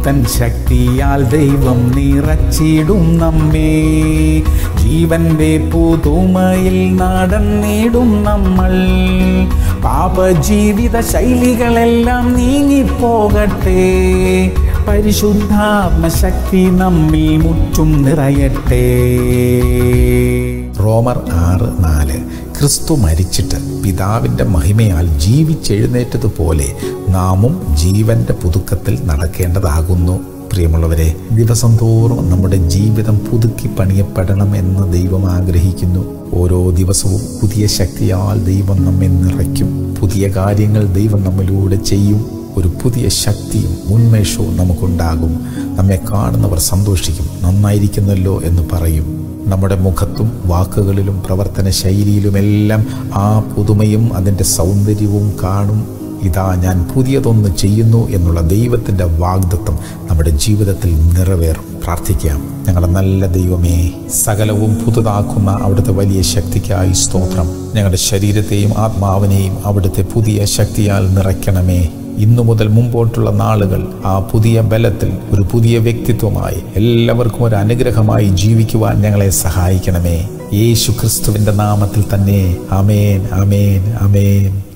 പുത്തൻ ശക്തിയാൽ ദൈവം നിറച്ചിടും നമ്മെ ജീവന്റെ പുതുമയിൽ നടന്നിടും നമ്മൾ പാപജീവിത ശൈലികളെല്ലാം നീങ്ങിപ്പോകട്ടെ പരിശുദ്ധാത്മശക്തി നമ്മിൽ മുറ്റും നിറയട്ടെ റോമർ ആറ് നാല് ക്രിസ്തു മരിച്ചിട്ട് പിതാവിൻ്റെ മഹിമയാൽ ജീവിച്ചെഴുന്നേറ്റതുപോലെ നാമും ജീവന്റെ പുതുക്കത്തിൽ നടക്കേണ്ടതാകുന്നു പ്രിയമുള്ളവരെ ദിവസം തോറും നമ്മുടെ ജീവിതം പുതുക്കി പണിയപ്പെടണം എന്ന് ദൈവം ആഗ്രഹിക്കുന്നു ഓരോ ദിവസവും പുതിയ ശക്തിയാൽ ദൈവം നമ്മെ നിറയ്ക്കും പുതിയ കാര്യങ്ങൾ ദൈവം നമ്മിലൂടെ ചെയ്യും ഒരു പുതിയ ശക്തിയും ഉന്മേഷവും നമുക്കുണ്ടാകും നമ്മെ കാണുന്നവർ സന്തോഷിക്കും നന്നായിരിക്കുന്നല്ലോ എന്ന് പറയും നമ്മുടെ മുഖത്തും വാക്കുകളിലും പ്രവർത്തന ശൈലിയിലുമെല്ലാം ആ പുതുമയും അതിൻ്റെ സൗന്ദര്യവും കാണും ഇതാ ഞാൻ പുതിയതൊന്ന് ചെയ്യുന്നു എന്നുള്ള ദൈവത്തിൻ്റെ വാഗ്ദത്വം നമ്മുടെ ജീവിതത്തിൽ നിറവേറും പ്രാർത്ഥിക്കാം ഞങ്ങളുടെ നല്ല ദൈവമേ സകലവും പുതുതാക്കുന്ന അവിടുത്തെ വലിയ ശക്തിക്കായി സ്തോത്രം ഞങ്ങളുടെ ശരീരത്തെയും ആത്മാവിനെയും അവിടുത്തെ പുതിയ ശക്തിയാൽ നിറയ്ക്കണമേ ഇന്നു മുതൽ മുമ്പോട്ടുള്ള നാളുകൾ ആ പുതിയ ബലത്തിൽ ഒരു പുതിയ വ്യക്തിത്വമായി എല്ലാവർക്കും ഒരു അനുഗ്രഹമായി ജീവിക്കുവാൻ ഞങ്ങളെ സഹായിക്കണമേ യേശു ക്രിസ്തുവിൻ്റെ നാമത്തിൽ തന്നെ അമേൻ അമേൻ അമേൻ